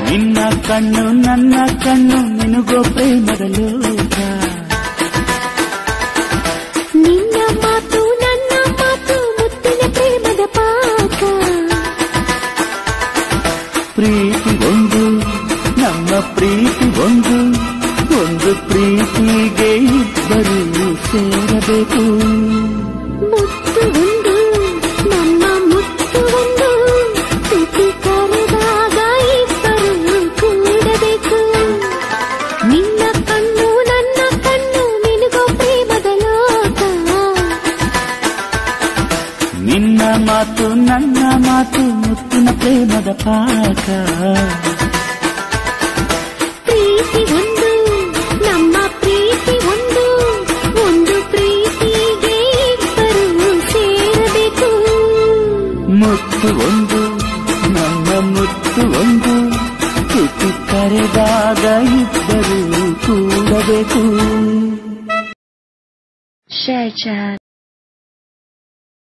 ನಿನ್ನ ಕಣ್ಣು ನನ್ನ ಕಣ್ಣು ನಿನಗೋ ಪ್ರೇಮದ ಲೋಕ ನಿನ್ನ ಮಾತು ನನ್ನ ಮಾತು ಮುತ್ತಿನ ಪ್ರೇಮದ ಪಾಕ ಪ್ರೀತಿ ಒಂದು ನಮ್ಮ ಪ್ರೀತಿ ಒಂದು ಒಂದು ಪ್ರೀತಿಗೆ ಇಬ್ಬರು ಸೇರಬೇಕು ಮುತ್ತು ಒಂದು ನಮ್ಮ ಮುತ್ತು ಒಂದು ತುಟಿ ಕರೆದಾಗ ಇಬ್ಬರು ಕೂಡಬೇಕು ನಿನ್ನ ಕಣ್ಣು ನನ್ನ ಕಣ್ಣು ನಿನಗೋ ಪ್ರೇಮದ ಲೋಕ ನಿನ್ನ ಮಾತು ನನ್ನ ಮಾತು ಮುತ್ತಿನ ಪ್ರೇಮದ ಪಾಕ ಪ್ರೀತಿ ಒಂದು ನಮ್ಮ ಪ್ರೀತಿ ಒಂದು ಒಂದು ಪ್ರೀತಿಗೆ ಇಬ್ಬರು ಸೇರಬೇಕು ಮುತ್ತು ಒಂದು ನನ್ನ ಮುತ್ತು ಒಂದು ತುಟಿ ಕರೆದಾಗ ಇಬ್ಬರು ಕೂಡಬೇಕು ಶೇರ್ ಚಾಟ್